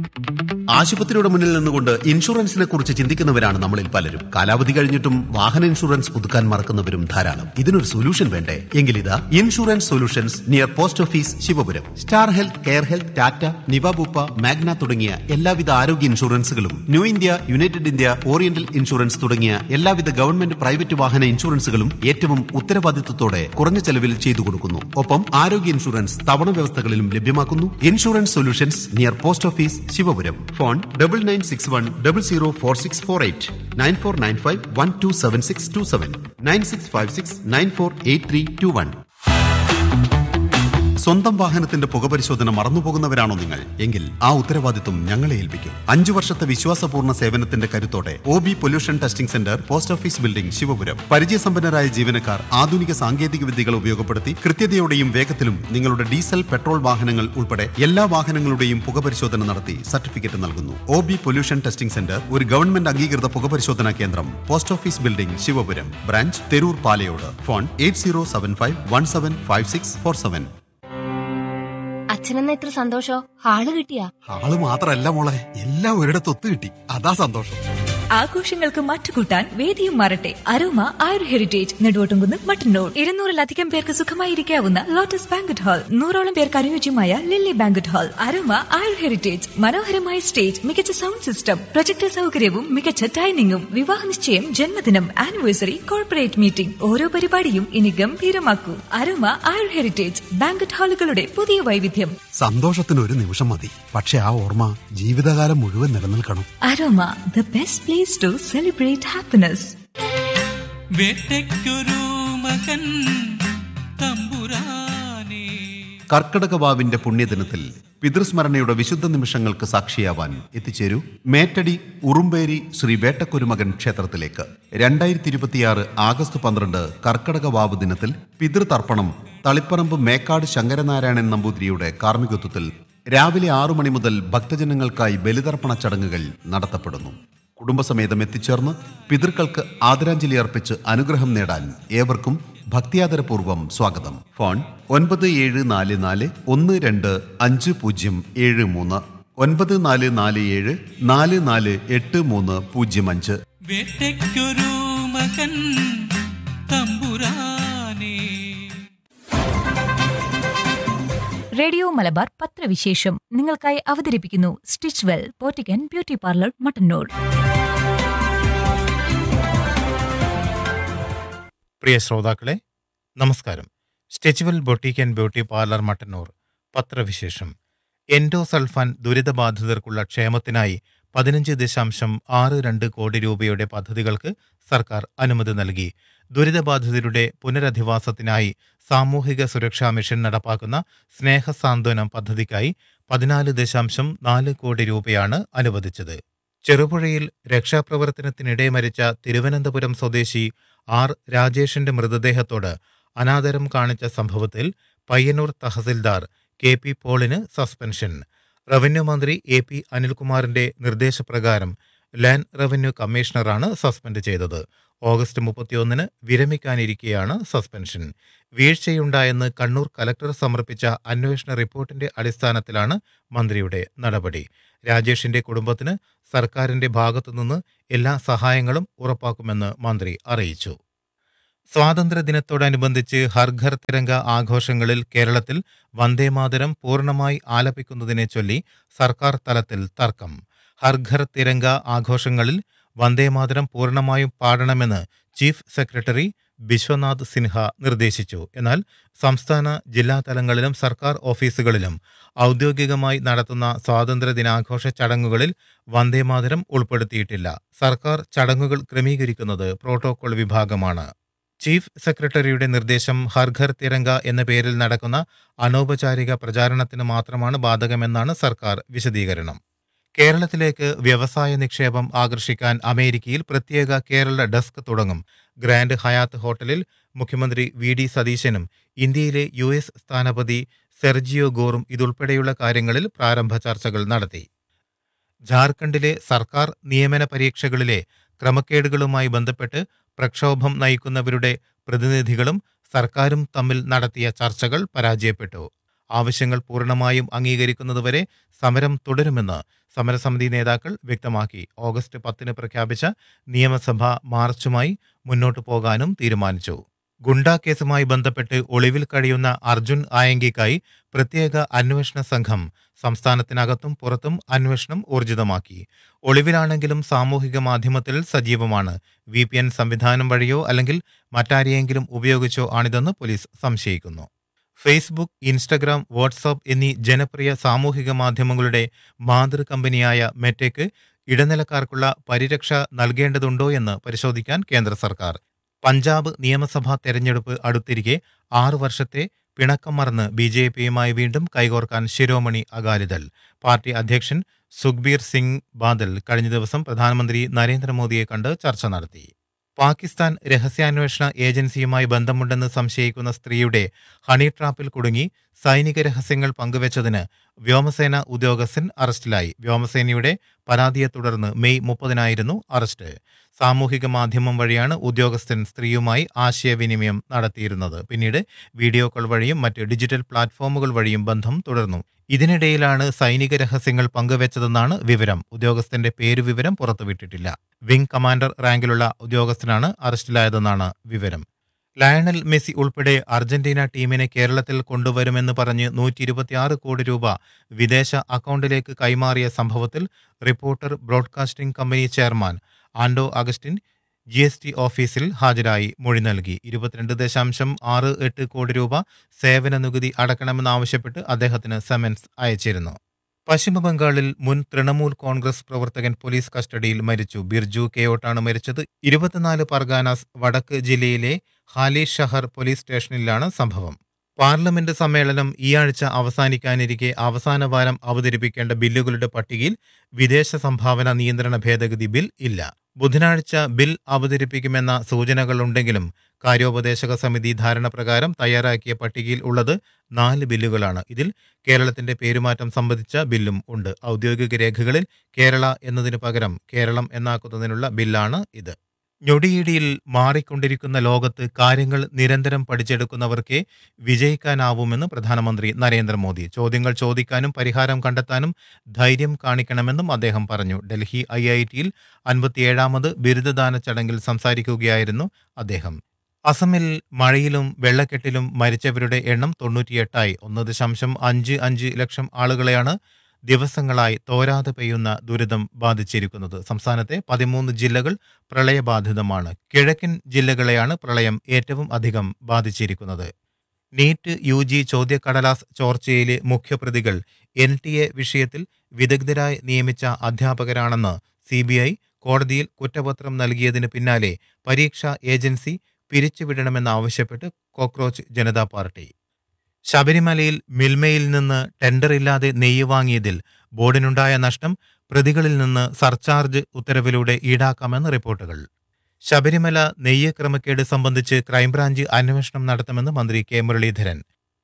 ആശുപത്രിയുടെ മുന്നിൽ നിന്നുകൊണ്ട് ഇൻഷുറൻസിനെ കുറിച്ച് ചിന്തിക്കുന്നവരാണ് നമ്മളിൽ പലരും കാലാവധി കഴിഞ്ഞിട്ടും വാഹന ഇൻഷുറൻസ് പുതുക്കാൻ മറക്കുന്നവരും ധാരാളം ഇതിനൊരു സൊല്യൂഷൻ വേണ്ടേ എങ്കിലിതാ insurance solutions near post office Shivapuram Star Health Care Health Tata Niva Bupa Magna തുടങ്ങിയ എല്ലാവിധ ആരോഗ്യ ഇൻഷുറൻസുകളും New India United India Oriental Insurance തുടങ്ങിയ എല്ലാവിധ ഗവൺമെന്റ് പ്രൈവറ്റ് വാഹന ഇൻഷുറൻസുകളും ഏറ്റവും ഉത്തരവാദിത്വത്തോടെ കുറഞ്ഞ ചെലവിൽ ചെയ്തു കൊടുക്കുന്നു ഒപ്പം ആരോഗ്യ ഇൻഷുറൻസ് തവണ വ്യവസ്ഥകളിലും ലഭ്യമാക്കുന്നു insurance solutions near post office Shivapuram phone double nine six one double zero four six four eight nine four nine five one two seven six two seven nine six five six nine four eight three two one സ്വന്തം വാഹനത്തിന്റെ പുകപരിശോധന മറന്നുപോകുന്നവരാണോ നിങ്ങൾ എങ്കിൽ ആ ഉത്തരവാദിത്വം ഞങ്ങളെ ഏൽപ്പിക്കും അഞ്ചു വർഷത്തെ വിശ്വാസപൂർണ്ണ സേവനത്തിന്റെ കരുത്തോടെ O B pollution testing centre post office building Shivapuram പരിചയസമ്പന്നരായ ജീവനക്കാർ ആധുനിക സാങ്കേതിക വിദ്യകൾ ഉപയോഗപ്പെടുത്തി കൃത്യതയോടെയും വേഗത്തിലും നിങ്ങളുടെ ഡീസൽ പെട്രോൾ വാഹനങ്ങൾ ഉൾപ്പെടെ എല്ലാ വാഹനങ്ങളുടെയും പുകപരിശോധന നടത്തി സർട്ടിഫിക്കറ്റ് നൽകുന്നു O B pollution testing centre ഒരു ഗവൺമെന്റ് അംഗീകൃത പുകപരിശോധനാ കേന്ദ്രം post office building Shivapuram branch Theroor Palayode phone eight zero seven five one seven five six four seven അച്ഛനെന്ന ഇത്ര സന്തോഷോ ഹാള് കിട്ടിയാ ആള് മാത്രല്ല മോളെ എല്ലാം ഒരിടത്ത് ഒത്തു കിട്ടി അതാ സന്തോഷം ആഘോഷങ്ങൾക്ക് മറ്റുകൂട്ടാൻ വേദിയും മാറട്ടെ അരോമ ആയുർ ഹെറിറ്റേജ് നെടുവോട്ടുംകുന്ന് മട്ടന്നൂർ ഇരുന്നൂറിലധികം പേർക്ക് സുഖമായിരിക്കാവുന്ന ലോട്ടസ് ബാങ്കറ്റ് ഹാൾ നൂറോളം പേർക്ക് അനുയോജ്യമായ Lily Banquet Hall Aroma Ayur Heritage മനോഹരമായ സ്റ്റേജ് മികച്ച സൗണ്ട് സിസ്റ്റം പ്രൊജക്ടർ സൗകര്യവും മികച്ച ഡൈനിങ്ങും വിവാഹ നിശ്ചയം ജന്മദിനം ആനിവേഴ്സറി കോർപ്പറേറ്റ് മീറ്റിംഗ് ഓരോ പരിപാടിയും ഇനി ഗംഭീരമാക്കൂ അരോമ ആയുർ ഹെറിറ്റേജ് ബാങ്കറ്റ് ഹാളുകളുടെ പുതിയ വൈവിധ്യം സന്തോഷത്തിന് ഒരു നിമിഷം മതി പക്ഷെ ആ ഓർമ്മ ജീവിതകാലം മുഴുവൻ നിലനിൽക്കണം Aroma the best place to celebrate happiness വേട്ടയ്ക്കൊരു മകൻ തമ്പുരാനേ കർക്കടക വാവിന്റെ പുണ്യദിനത്തിൽ പിതൃസ്മരണയുടെ വിശുദ്ധ നിമിഷങ്ങൾക്ക് സാക്ഷിയാവാൻ എത്തിച്ചേരൂ മേറ്റടി ഉറുമ്പേരി ശ്രീ വേട്ടക്കുരുമകൻ ക്ഷേത്രത്തിലേക്ക് രണ്ടായിരത്തി ഇരുപത്തിയാറ് ആഗസ്റ്റ് പന്ത്രണ്ട് കർക്കടക വാവ് ദിനത്തിൽ പിതൃതർപ്പണം തളിപ്പറമ്പ് മേക്കാട് ശങ്കരനാരായണൻ നമ്പൂതിരിയുടെ കാർമ്മികത്വത്തിൽ രാവിലെ ആറു മണി മുതൽ ഭക്തജനങ്ങൾക്കായി ബലിതർപ്പണ ചടങ്ങുകൾ നടത്തപ്പെടുന്നു കുടുംബസമേതം എത്തിച്ചേർന്ന് പിതൃക്കൾക്ക് ആദരാഞ്ജലി അർപ്പിച്ച് അനുഗ്രഹം നേടാൻ ഏവർക്കും ഭക്തിയാദരപൂർവ്വം സ്വാഗതം ഫോൺ ഒൻപത് ഏഴ് നാല് നാല് ഒന്ന് രണ്ട് അഞ്ച് പൂജ്യം ഏഴ് മൂന്ന് ഒൻപത് നാല് നാല് ഏഴ് നാല് നാല് എട്ട് മൂന്ന് പൂജ്യം അഞ്ച് വേട്ടയ്ക്കൊരു മകൻ തമ്പുരാനേ റേഡിയോ മലബാർ പത്രവിശേഷം നിങ്ങൾക്കായി അവതരിപ്പിക്കുന്നു സ്റ്റിച്ച് വെൽ പോറ്റിക്കൻ ബ്യൂട്ടി പാർലർ മട്ടന്നൂർ പ്രിയ ശ്രോതാക്കളെ നമസ്കാരം Stitchwell boutique and beauty parlour Mattannur പത്രവിശേഷം എൻഡോസൾഫാൻ ദുരിതബാധിതർക്കുള്ള ക്ഷേമത്തിനായി പതിനഞ്ച് ദശാംശം ആറ് രണ്ട് കോടി രൂപയുടെ പദ്ധതികൾക്ക് സർക്കാർ അനുമതി നൽകി ദുരിതബാധിതരുടെ പുനരധിവാസത്തിനായി സാമൂഹിക സുരക്ഷാ മിഷൻ നടപ്പാക്കുന്ന സ്നേഹസാന്ത്വനം പദ്ധതിക്കായി പതിനാല് ദശാംശം നാല് കോടി രൂപയാണ് അനുവദിച്ചത് ചെറുപുഴയിൽ രക്ഷാപ്രവർത്തനത്തിനിടെ മരിച്ച തിരുവനന്തപുരം സ്വദേശി ആർ രാജേഷിന്റെ മൃതദേഹത്തോട് അനാദരം കാണിച്ച സംഭവത്തിൽ പയ്യന്നൂർ തഹസിൽദാർ കെ പി പോളിന് സസ്പെൻഷൻ റവന്യൂ മന്ത്രി എ പി അനിൽകുമാറിന്റെ നിർദ്ദേശപ്രകാരം ലാൻഡ് റവന്യൂ കമ്മീഷണറാണ് സസ്പെൻഡ് ചെയ്തത് ഓഗസ്റ്റ് മുപ്പത്തിയൊന്നിന് വിരമിക്കാനിരിക്കെയാണ് സസ്പെൻഷൻ വീഴ്ചയുണ്ടായെന്ന് കണ്ണൂർ കലക്ടർ സമർപ്പിച്ച അന്വേഷണ റിപ്പോർട്ടിന്റെ അടിസ്ഥാനത്തിലാണ് മന്ത്രിയുടെ നടപടി രാജേഷിന്റെ കുടുംബത്തിന് സർക്കാരിന്റെ ഭാഗത്തുനിന്ന് എല്ലാ സഹായങ്ങളും ഉറപ്പാക്കുമെന്ന് മന്ത്രി അറിയിച്ചു സ്വാതന്ത്ര്യദിനത്തോടനുബന്ധിച്ച് ഹർഘർ തിരങ്ക ആഘോഷങ്ങളിൽ കേരളത്തിൽ വന്ദേമാതരം പൂർണ്ണമായി ആലപിക്കുന്നതിനെ ചൊല്ലി സർക്കാർ തലത്തിൽ തർക്കം ഹർഘർ തിരങ്ക ആഘോഷങ്ങളിൽ വന്ദേമാതരം പൂർണ്ണമായും പാടണമെന്ന് ചീഫ് സെക്രട്ടറി ബിശ്വനാഥ് സിൻഹ നിർദ്ദേശിച്ചു എന്നാൽ സംസ്ഥാന ജില്ലാ തലങ്ങളിലും സർക്കാർ ഓഫീസുകളിലും ഔദ്യോഗികമായി നടത്തുന്ന സ്വാതന്ത്ര്യ ദിനാഘോഷ ചടങ്ങുകളിൽ വന്ദേമാതരം ഉൾപ്പെടുത്തിയിട്ടില്ല സർക്കാർ ചടങ്ങുകൾ ക്രമീകരിക്കുന്നത് പ്രോട്ടോകോൾ വിഭാഗമാണ് ചീഫ് സെക്രട്ടറിയുടെ നിർദ്ദേശം ഹർഘർ തിരങ്ക എന്ന പേരിൽ നടക്കുന്ന അനൗപചാരിക പ്രചാരണത്തിന് മാത്രമാണ് ബാധകമെന്നാണ് സർക്കാർ വിശദീകരണം കേരളത്തിലേക്ക് വ്യവസായ നിക്ഷേപം ആകർഷിക്കാൻ അമേരിക്കയിൽ പ്രത്യേക കേരള ഡെസ്ക് തുടങ്ങും ഗ്രാൻഡ് ഹയാത്ത് ഹോട്ടലിൽ മുഖ്യമന്ത്രി വി ഡി സതീശനും ഇന്ത്യയിലെ യു എസ് സ്ഥാനപതി സെർജിയോ ഗോറും ഇതുൾപ്പെടെയുള്ള കാര്യങ്ങളിൽ പ്രാരംഭ ചർച്ചകൾ നടത്തി ജാർഖണ്ഡിലെ സർക്കാർ നിയമന പരീക്ഷകളിലെ ക്രമക്കേടുകളുമായി ബന്ധപ്പെട്ട് പ്രക്ഷോഭം നയിക്കുന്നവരുടെ പ്രതിനിധികളും സർക്കാരും തമ്മിൽ നടത്തിയ ചർച്ചകൾ പരാജയപ്പെട്ടു ആവശ്യങ്ങൾ പൂർണ്ണമായും അംഗീകരിക്കുന്നതുവരെ സമരം തുടരുമെന്ന് സമരസമിതി നേതാക്കൾ വ്യക്തമാക്കി ഓഗസ്റ്റ് പത്തിന് പ്രഖ്യാപിച്ച നിയമസഭാ മാർച്ചുമായി മുന്നോട്ടു പോകാനും തീരുമാനിച്ചു ഗുണ്ടാ കേസുമായി ബന്ധപ്പെട്ട് ഒളിവിൽ കഴിയുന്ന അർജുൻ ആയങ്കിക്കായി പ്രത്യേക അന്വേഷണ സംഘം സംസ്ഥാനത്തിനകത്തും പുറത്തും അന്വേഷണം ഊർജിതമാക്കി ഒളിവിലാണെങ്കിലും സാമൂഹിക മാധ്യമത്തിൽ സജീവമാണ് വി പി എൻ സംവിധാനം വഴിയോ അല്ലെങ്കിൽ മറ്റാരെയെങ്കിലും ഉപയോഗിച്ചോ ആണിതെന്ന് പോലീസ് സംശയിക്കുന്നു ഫേസ്ബുക്ക് ഇൻസ്റ്റഗ്രാം വാട്സാപ്പ് എന്നീ ജനപ്രിയ സാമൂഹിക മാധ്യമങ്ങളുടെ മാതൃ കമ്പനിയായ മെറ്റയ്ക്ക് ഇടനിലക്കാർക്കുള്ള പരിരക്ഷ നൽകേണ്ടതുണ്ടോ എന്ന് പരിശോധിക്കാൻ കേന്ദ്ര സർക്കാർ പഞ്ചാബ് നിയമസഭാ തെരഞ്ഞെടുപ്പ് അടുത്തിരിക്കെ ആറു വർഷത്തെ പിണക്കം മറന്ന് ബി ജെ പിയുമായി വീണ്ടും കൈകോർക്കാൻ ശിരോമണി അകാലിദൾ പാർട്ടി അധ്യക്ഷൻ സുഖ്ബീർ സിംഗ് ബാദൽ കഴിഞ്ഞ ദിവസം പ്രധാനമന്ത്രി നരേന്ദ്രമോദിയെ കണ്ട് ചർച്ച നടത്തി പാകിസ്ഥാൻ രഹസ്യാന്വേഷണ ഏജൻസിയുമായി ബന്ധമുണ്ടെന്ന് സംശയിക്കുന്ന സ്ത്രീയുടെ ഹണി ട്രാപ്പിൽ കുടുങ്ങി സൈനിക രഹസ്യങ്ങൾ പങ്കുവച്ചതിന് വ്യോമസേന ഉദ്യോഗസ്ഥൻ അറസ്റ്റിലായി വ്യോമസേനയുടെ പരാതിയെ തുടർന്ന് മെയ് മുപ്പതിനായിരുന്നു അറസ്റ്റ് സാമൂഹിക മാധ്യമം വഴിയാണ് ഉദ്യോഗസ്ഥൻ സ്ത്രീയുമായി ആശയവിനിമയം നടത്തിയിരുന്നത് പിന്നീട് വീഡിയോ കോൾ വഴിയും മറ്റ് ഡിജിറ്റൽ പ്ലാറ്റ്ഫോമുകൾ വഴിയും ബന്ധം തുടർന്നു ഇതിനിടയിലാണ് സൈനിക രഹസ്യങ്ങൾ പങ്കുവച്ചതെന്നാണ് വിവരം ഉദ്യോഗസ്ഥന്റെ പേരുവിവരം പുറത്തുവിട്ടിട്ടില്ല വിംഗ് കമാൻഡർ റാങ്കിലുള്ള ഉദ്യോഗസ്ഥനാണ് അറസ്റ്റിലായതെന്നാണ് വിവരം ലയണൽ മെസ്സി ഉൾപ്പെടെ അർജന്റീന ടീമിനെ കേരളത്തിൽ കൊണ്ടുവരുമെന്ന് പറഞ്ഞ് നൂറ്റി ഇരുപത്തിയാറ് കോടി രൂപ വിദേശ അക്കൗണ്ടിലേക്ക് കൈമാറിയ സംഭവത്തിൽ Reporter Broadcasting Company chairman Anto Augustine G S T ഓഫീസിൽ ഹാജരായി മൊഴി നൽകി ഇരുപത്തിരണ്ട് ദശാംശം ആറ് എട്ട് കോടി രൂപ സേവന നികുതി അടക്കണമെന്നാവശ്യപ്പെട്ട് അദ്ദേഹത്തിന് സമൻസ് അയച്ചിരുന്നു പശ്ചിമബംഗാളിൽ മുൻ തൃണമൂൽ കോൺഗ്രസ് പ്രവർത്തകൻ പോലീസ് കസ്റ്റഡിയിൽ മരിച്ചു ബിർജു കെയോട്ടാണ് മരിച്ചത് ഇരുപത്തിനാല് പർഗാനാസ് വടക്ക് ജില്ലയിലെ ഹാലി ഷഹർ പോലീസ് സ്റ്റേഷനിലാണ് സംഭവം പാർലമെന്റ് സമ്മേളനം ഈ ആഴ്ച അവസാനിക്കാനിരിക്കെ അവസാന വാരം അവതരിപ്പിക്കേണ്ട ബില്ലുകളുടെ പട്ടികയിൽ വിദേശ സംഭാവന നിയന്ത്രണ ഭേദഗതി ബിൽ ഇല്ല ബുധനാഴ്ച ബിൽ അവതരിപ്പിക്കുമെന്ന സൂചനകളുണ്ടെങ്കിലും കാര്യോപദേശക സമിതി ധാരണ പ്രകാരം തയ്യാറാക്കിയ പട്ടികയിൽ ഉള്ളത് നാല് ബില്ലുകളാണ് ഇതിൽ കേരളത്തിന്റെ പേരുമാറ്റം സംബന്ധിച്ച ബില്ലും ഉണ്ട് ഔദ്യോഗിക രേഖകളിൽ കേരള എന്നതിനു പകരം കേരളം എന്നാക്കുന്നതിനുള്ള ബില്ലാണ് ഇത് ഞൊടിയിടിയിൽ മാറിക്കൊണ്ടിരിക്കുന്ന ലോകത്ത് കാര്യങ്ങൾ നിരന്തരം പഠിച്ചെടുക്കുന്നവർക്കേ വിജയിക്കാനാവുമെന്ന് പ്രധാനമന്ത്രി നരേന്ദ്രമോദി ചോദ്യങ്ങൾ ചോദിക്കാനും പരിഹാരം കണ്ടെത്താനും ധൈര്യം കാണിക്കണമെന്നും അദ്ദേഹം പറഞ്ഞു ഡൽഹി ഐ ഐ ടിയിൽ അൻപത്തിയേഴാമത് ബിരുദദാന ചടങ്ങിൽ സംസാരിക്കുകയായിരുന്നു അദ്ദേഹം അസമിൽ മഴയിലും വെള്ളക്കെട്ടിലും മരിച്ചവരുടെ എണ്ണം തൊണ്ണൂറ്റിയെട്ടായി ഒന്ന് ദശാംശം അഞ്ച് അഞ്ച് ലക്ഷം ആളുകളെയാണ് ദിവസങ്ങളായി തോരാതെ പെയ്യുന്ന ദുരിതം ബാധിച്ചിരിക്കുന്നത് സംസ്ഥാനത്തെ പതിമൂന്ന് ജില്ലകൾ പ്രളയബാധിതമാണ് കിഴക്കൻ ജില്ലകളെയാണ് പ്രളയം ഏറ്റവും അധികം ബാധിച്ചിരിക്കുന്നത് നീറ്റ് യു ജി ചോദ്യക്കടലാസ് ചോർച്ചയിലെ മുഖ്യപ്രതികൾ എൻ ടി എ വിഷയത്തിൽ വിദഗ്ധരായി നിയമിച്ച അധ്യാപകരാണെന്ന് സി ബി ഐ കോടതിയിൽ കുറ്റപത്രം നൽകിയതിന് പിന്നാലെ പരീക്ഷാ ഏജൻസി പിരിച്ചുവിടണമെന്നാവശ്യപ്പെട്ട് കോക്രോച്ച് ജനതാ പാർട്ടി ശബരിമലയിൽ മിൽമയിൽ നിന്ന് ടെൻഡറില്ലാതെ നെയ്യ് വാങ്ങിയതിൽ ബോർഡിനുണ്ടായ നഷ്ടം പ്രതികളിൽ നിന്ന് സർചാർജ് ഉത്തരവിലൂടെ ഈടാക്കാമെന്ന് റിപ്പോർട്ടുകൾ ശബരിമല നെയ്യ് ക്രമക്കേട് സംബന്ധിച്ച് ക്രൈംബ്രാഞ്ച് അന്വേഷണം നടത്തുമെന്ന് മന്ത്രി കെ മുരളീധരൻ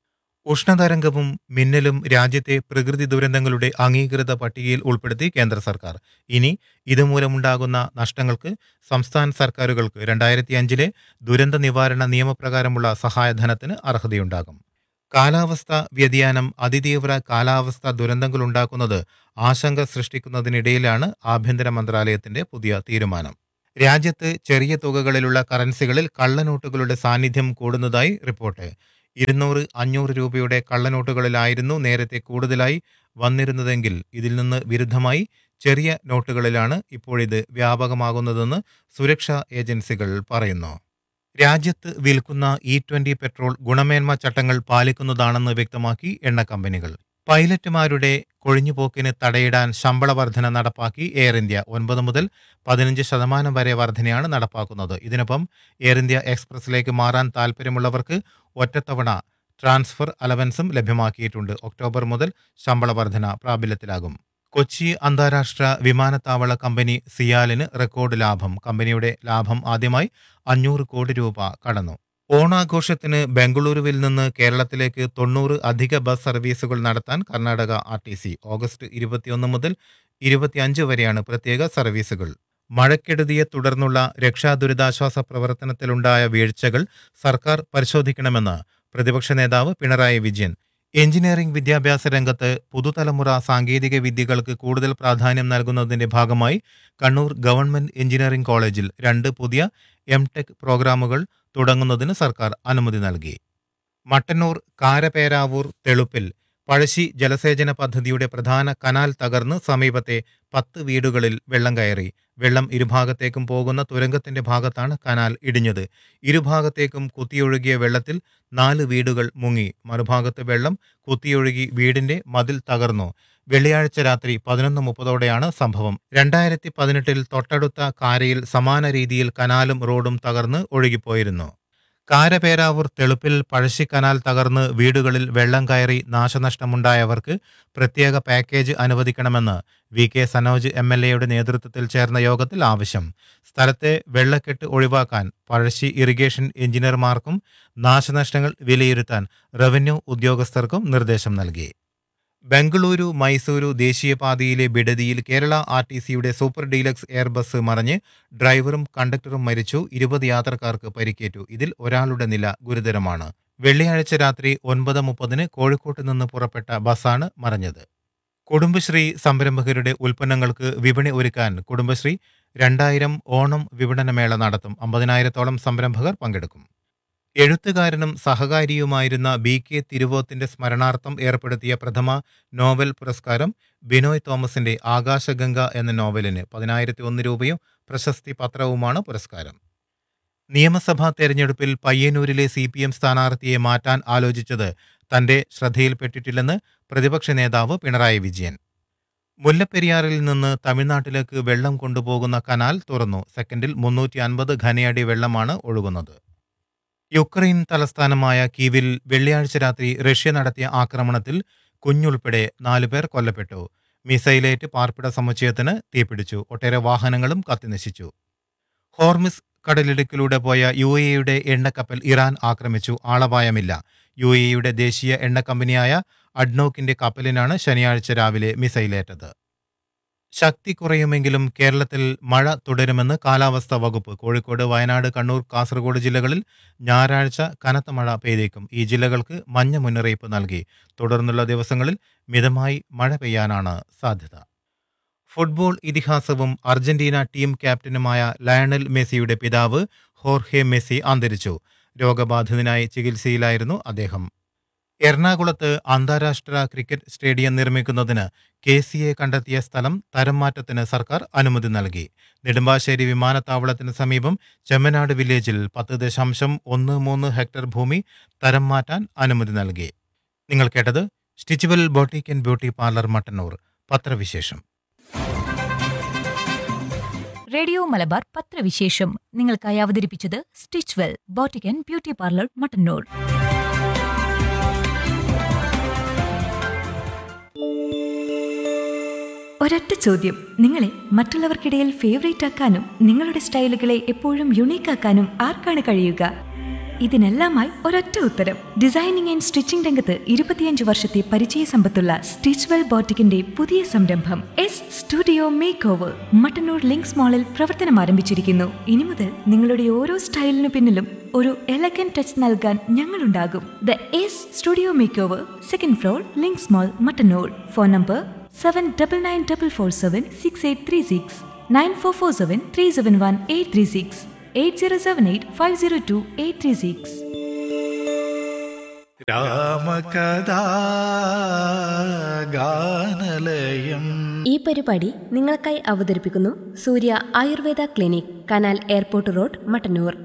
ഉഷ്ണതരംഗവും മിന്നലും രാജ്യത്തെ പ്രകൃതി ദുരന്തങ്ങളുടെ അംഗീകൃത പട്ടികയിൽ ഉൾപ്പെടുത്തി കേന്ദ്ര സർക്കാർ ഇനി ഇതുമൂലമുണ്ടാകുന്ന നഷ്ടങ്ങൾക്ക് സംസ്ഥാന സർക്കാരുകൾക്ക് രണ്ടായിരത്തി അഞ്ചിലെ ദുരന്ത നിവാരണ നിയമപ്രകാരമുള്ള സഹായധനത്തിന് അർഹതയുണ്ടാകും കാലാവസ്ഥ വ്യതിയാനം അതിതീവ്ര കാലാവസ്ഥ ദുരന്തങ്ങളുണ്ടാക്കുന്നത് ആശങ്ക സൃഷ്ടിക്കുന്നതിനിടയിലാണ് ആഭ്യന്തര മന്ത്രാലയത്തിന്റെ പുതിയ തീരുമാനം രാജ്യത്ത് ചെറിയ തുകകളിലുള്ള കറൻസികളിൽ കള്ളനോട്ടുകളുടെ സാന്നിധ്യം കൂടുന്നതായി റിപ്പോർട്ട് ഇരുന്നൂറ് അഞ്ഞൂറ് രൂപയുടെ കള്ളനോട്ടുകളിലായിരുന്നു നേരത്തെ കൂടുതലായി വന്നിരുന്നതെങ്കിൽ ഇതിൽ നിന്ന് വിരുദ്ധമായി ചെറിയ നോട്ടുകളിലാണ് ഇപ്പോഴിത് വ്യാപകമാകുന്നതെന്ന് സുരക്ഷാ ഏജൻസികൾ പറയുന്നു രാജ്യത്ത് വിൽക്കുന്ന ഇ ട്വന്റി പെട്രോൾ ഗുണമേന്മ ചട്ടങ്ങൾ പാലിക്കുന്നതാണെന്ന് വ്യക്തമാക്കി എണ്ണ കമ്പനികൾ പൈലറ്റുമാരുടെ കൊഴിഞ്ഞുപോക്കിന് തടയിടാൻ ശമ്പള വർധന നടപ്പാക്കി എയർ ഇന്ത്യ ഒൻപത് മുതൽ പതിനഞ്ച് ശതമാനം വരെ വർധനയാണ് നടപ്പാക്കുന്നത് ഇതിനൊപ്പം എയർ ഇന്ത്യ എക്സ്പ്രസിലേക്ക് മാറാൻ താൽപ്പര്യമുള്ളവർക്ക് ഒറ്റത്തവണ ട്രാൻസ്ഫർ അലവൻസും ലഭ്യമാക്കിയിട്ടുണ്ട് ഒക്ടോബർ മുതൽ ശമ്പള വർധന പ്രാബല്യത്തിലാകും കൊച്ചി അന്താരാഷ്ട്ര വിമാനത്താവള കമ്പനി സിയാലിന് റെക്കോർഡ് ലാഭം കമ്പനിയുടെ ലാഭം ആദ്യമായി അഞ്ഞൂറ് കോടി രൂപ കടന്നു ഓണാഘോഷത്തിന് ബംഗളൂരുവിൽ നിന്ന് കേരളത്തിലേക്ക് തൊണ്ണൂറ് അധിക ബസ് സർവീസുകൾ നടത്താൻ Karnataka R T C August ഇരുപത്തിയൊന്ന് മുതൽ ഇരുപത്തിയഞ്ച് വരെയാണ് പ്രത്യേക സർവീസുകൾ മഴക്കെടുതിയെ തുടർന്നുള്ള രക്ഷാ ദുരിതാശ്വാസ പ്രവർത്തനത്തിലുണ്ടായ വീഴ്ചകൾ സർക്കാർ പരിശോധിക്കണമെന്ന് പ്രതിപക്ഷ നേതാവ് പിണറായി വിജയൻ എഞ്ചിനീയറിംഗ് വിദ്യാഭ്യാസ രംഗത്ത് പുതുതലമുറ സാങ്കേതിക വിദ്യകൾക്ക് കൂടുതൽ പ്രാധാന്യം നൽകുന്നതിന്റെ ഭാഗമായി കണ്ണൂർ ഗവൺമെന്റ് എഞ്ചിനീയറിംഗ് കോളേജിൽ രണ്ട് പുതിയ എം ടെക് പ്രോഗ്രാമുകൾ തുടങ്ങുന്നതിന് സർക്കാർ അനുമതി നൽകി മട്ടന്നൂർ കാരപേരാവൂർ തെളുപ്പിൽ പഴശ്ശി ജലസേചന പദ്ധതിയുടെ പ്രധാന കനാൽ തകർന്ന് സമീപത്തെ പത്ത് വീടുകളിൽ വെള്ളം കയറി വെള്ളം ഇരുഭാഗത്തേക്കും പോകുന്ന തുരങ്കത്തിന്റെ ഭാഗത്താണ് കനാൽ ഇടിഞ്ഞത് ഇരുഭാഗത്തേക്കും കുത്തിയൊഴുകിയ വെള്ളത്തിൽ നാല് വീടുകൾ മുങ്ങി മറുഭാഗത്ത് വെള്ളം കുത്തിയൊഴുകി വീടിന്റെ മതിൽ തകർന്നു വെള്ളിയാഴ്ച രാത്രി പതിനൊന്ന് മുപ്പതോടെയാണ് സംഭവം രണ്ടായിരത്തി പതിനെട്ടിൽ തൊട്ടടുത്ത കാരയിൽ സമാന രീതിയിൽ കനാലും റോഡും തകർന്ന് ഒഴുകിപ്പോയിരുന്നു കാരപേരാവൂർ തെളുപ്പിൽ പഴശ്ശി കനാൽ തകർന്ന് വീടുകളിൽ വെള്ളം കയറി നാശനഷ്ടമുണ്ടായവർക്ക് പ്രത്യേക പാക്കേജ് അനുവദിക്കണമെന്ന് V K Sanoj M L എയുടെ നേതൃത്വത്തിൽ ചേർന്ന യോഗത്തിൽ ആവശ്യം സ്ഥലത്തെ വെള്ളക്കെട്ട് ഒഴിവാക്കാൻ പഴശ്ശി ഇറിഗേഷൻ എഞ്ചിനീയർമാർക്കും നാശനഷ്ടങ്ങൾ വിലയിരുത്താൻ റവന്യൂ ഉദ്യോഗസ്ഥർക്കും നിർദ്ദേശം നൽകി ബംഗളൂരു മൈസൂരു ദേശീയപാതയിലെ ബിഡതിയിൽ കേരള ആർ ടി സിയുടെ സൂപ്പർ ഡീലക്സ് എയർ ബസ് മറിഞ്ഞ് ഡ്രൈവറും കണ്ടക്ടറും മരിച്ചു ഇരുപത് യാത്രക്കാർക്ക് പരിക്കേറ്റു ഇതിൽ ഒരാളുടെ നില ഗുരുതരമാണ് വെള്ളിയാഴ്ച രാത്രി ഒൻപത് മുപ്പതിന് കോഴിക്കോട്ട് നിന്ന് പുറപ്പെട്ട ബസ്സാണ് മറിഞ്ഞത് കുടുംബശ്രീ സംരംഭകരുടെ ഉൽപ്പന്നങ്ങൾക്ക് വിപണി ഒരുക്കാൻ കുടുംബശ്രീ രണ്ടായിരം ഓണം വിപണനമേള നടത്തും അമ്പതിനായിരത്തോളം സംരംഭകർ പങ്കെടുക്കും എഴുത്തുകാരനും സഹകാരിയുമായിരുന്ന ബി കെ തിരുവോത്തിന്റെ സ്മരണാർത്ഥം ഏർപ്പെടുത്തിയ പ്രഥമ നോവൽ പുരസ്കാരം ബിനോയ് തോമസിന്റെ ആകാശഗംഗ എന്ന നോവലിന് പതിനായിരത്തി ഒന്ന് രൂപയും പ്രശസ്തി പത്രവുമാണ് പുരസ്കാരം നിയമസഭാ തെരഞ്ഞെടുപ്പിൽ പയ്യന്നൂരിലെ സി പി എം സ്ഥാനാർത്ഥിയെ മാറ്റാൻ ആലോചിച്ചത് തന്റെ ശ്രദ്ധയിൽപ്പെട്ടിട്ടില്ലെന്ന് പ്രതിപക്ഷ നേതാവ് പിണറായി വിജയൻ മുല്ലപ്പെരിയാറിൽ നിന്ന് തമിഴ്നാട്ടിലേക്ക് വെള്ളം കൊണ്ടുപോകുന്ന കനാൽ തുറന്നു സെക്കൻഡിൽ മുന്നൂറ്റി അൻപത് ഘനയടി വെള്ളമാണ് ഒഴുകുന്നത് യുക്രൈൻ തലസ്ഥാനമായ കീവിൽ വെള്ളിയാഴ്ച രാത്രി റഷ്യ നടത്തിയ ആക്രമണത്തിൽ കുഞ്ഞുൾപ്പെടെ നാലുപേർ കൊല്ലപ്പെട്ടു മിസൈലേറ്റ് പാർപ്പിട സമുച്ചയത്തിന് തീപിടിച്ചു ഒട്ടേറെ വാഹനങ്ങളും കത്തിനശിച്ചു ഹോർമിസ് കടലിടുക്കിലൂടെ പോയ യു എയുടെ എണ്ണക്കപ്പൽ ഇറാൻ ആക്രമിച്ചു ആളപായമില്ല യു എയുടെ ദേശീയ എണ്ണ കമ്പനിയായ അഡ്നോക്കിന്റെ കപ്പലിനാണ് ശനിയാഴ്ച രാവിലെ മിസൈലേറ്റത് ശക്തി കുറയുമെങ്കിലും കേരളത്തിൽ മഴ തുടരുമെന്ന് കാലാവസ്ഥാ വകുപ്പ് കോഴിക്കോട് വയനാട് കണ്ണൂർ കാസർഗോഡ് ജില്ലകളിൽ ഞായറാഴ്ച കനത്ത മഴ പെയ്തേക്കും ഈ ജില്ലകൾക്ക് മഞ്ഞ മുന്നറിയിപ്പ് നൽകി തുടർന്നുള്ള ദിവസങ്ങളിൽ മിതമായി മഴ പെയ്യാനാണ് സാധ്യത ഫുട്ബോൾ ഇതിഹാസവും അർജന്റീന ടീം ക്യാപ്റ്റനുമായ ലയണൽ മെസ്സിയുടെ പിതാവ് ഹോർഹെ മെസ്സി അന്തരിച്ചു രോഗബാധിതനായി ചികിത്സയിലായിരുന്നു അദ്ദേഹം എറണാകുളത്ത് അന്താരാഷ്ട്ര ക്രിക്കറ്റ് സ്റ്റേഡിയം നിർമ്മിക്കുന്നതിന് കെ സി എ കണ്ടെത്തിയ സ്ഥലം തരം മാറ്റത്തിന് സർക്കാർ അനുമതി നൽകി നെടുമ്പാശ്ശേരി വിമാനത്താവളത്തിന് സമീപം ചെമ്മനാട് വില്ലേജിൽ പത്ത് ദശാംശം ഒന്ന് മൂന്ന് ഹെക്ടർ ഭൂമി തരം മാറ്റാൻ അനുമതി നൽകി നിങ്ങൾ കേട്ടത് Stitchwell boutique and beauty parlour Mattannur പത്രവിശേഷം റേഡിയോ മലബാർ പത്രവിശേഷം നിങ്ങൾക്കായി അവതരിപ്പിച്ചത് Stitch Well boutique and beauty parlour Mattannur ഒരൊറ്റ ചോദ്യം നിങ്ങളെ മറ്റുള്ളവർക്കിടയിൽ ഫേവറേറ്റ് ആക്കാനും നിങ്ങളുടെ സ്റ്റൈലുകളെ എപ്പോഴും യുണീക്ക് ആക്കാനും ആർക്കാണ് കഴിയുക ഇതിനെല്ലാമായി ഒരൊറ്റ ഉത്തരം ഡിസൈനിങ് ആൻഡ് സ്റ്റിച്ചിംഗ് രംഗത്ത് ഇരുപത്തിയഞ്ച് വർഷത്തെ പരിചയ സമ്പത്തുള്ള സ്റ്റിച്ച്വെൽ ബോട്ടിക്കിന്റെ പുതിയ സംരംഭം S studio make over Mattannur Links മാളിൽ പ്രവർത്തനം ആരംഭിച്ചിരിക്കുന്നു ഇനി മുതൽ നിങ്ങളുടെ ഓരോ സ്റ്റൈലിനു പിന്നിലും ഒരു എലഗൻ ടച്ച് നൽകാൻ ഞങ്ങളുണ്ടാകും the S studio make over second floor Links mall Mattannur phone number seven double nine double four seven six eight three six nine four four seven three seven one eight three six eight zero seven eight five zero two eight three six രാമകഥാ ഗാനലയം ഈ പരിപാടി നിങ്ങൾക്കായി അവതരിപ്പിക്കുന്നു Surya Ayurveda clinic canal airport road Mattannur